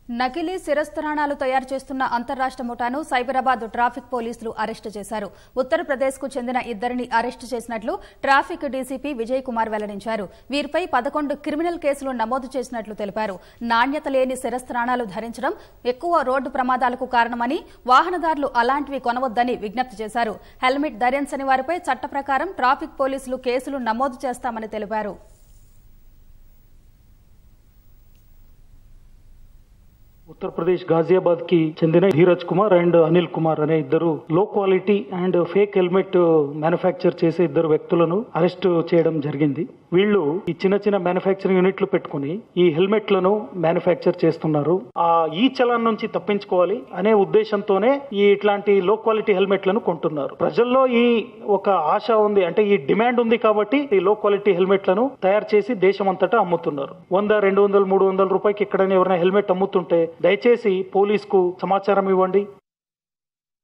నకిలీ శిరస్త్రాణాలు తయారు చేస్తున్న అంతర్రాష్ట్ర ముఠాను సైబరాబాద్ ట్రాఫిక్ పోలీసులు అరెస్టు చేశారు ఉత్తరప్రదేశ్కు చెందిన ఇద్దరిని అరెస్టు చేసినట్లు ట్రాఫిక్ డీసీపీ విజయ్ కుమార్ వెల్లడించారు వీరిపై పదకొండు క్రిమినల్ కేసులు నమోదు చేసినట్లు తెలిపారు నాణ్యత లేని శిరస్త్రాణాలు ధరించడం ఎక్కువ రోడ్డు ప్రమాదాలకు కారణమని వాహనదారులు అలాంటివి కొనవద్దని విజ్ఞప్తి చేశారు హెల్మెట్ ధరించని వారిపై చట్ట ప్రకారం ట్రాఫిక్ పోలీసులు కేసులు నమోదు చేస్తామని తెలిపారు ఉత్తరప్రదేశ్ గాజియాబాద్ కి చెందిన ధీరజ్ కుమార్ అండ్ అనిల్ కుమార్ అనే ఇద్దరు low quality and fake helmet manufacture చేసే ఇద్దరు వ్యక్తులను అరెస్ట్ చేయడం జరిగింది వీళ్ళు ఈ చిన్న చిన్న మ్యానుఫ్యాక్చరింగ్ యూనిట్లు పెట్టుకుని ఈ హెల్మెట్లను మ్యానుఫ్యాక్చర్ చేస్తున్నారు ఆ ఈ చలాన్ నుంచి తప్పించుకోవాలి అనే ఉద్దేశంతోనే ఈ ఇట్లాంటి లో క్వాలిటీ హెల్మెట్లను కొంటున్నారు ప్రజల్లో ఈ ఒక ఆశ ఉంది అంటే ఈ డిమాండ్ ఉంది కాబట్టి ఈ లో క్వాలిటీ హెల్మెట్లను తయారు చేసి దేశమంతటా అమ్ముతున్నారు వంద రెండు వందలు మూడు వందల రూపాయకి ఎక్కడైనా ఎవరైనా హెల్మెట్ అమ్ముతుంటే దయచేసి పోలీసుకు సమాచారం ఇవ్వండి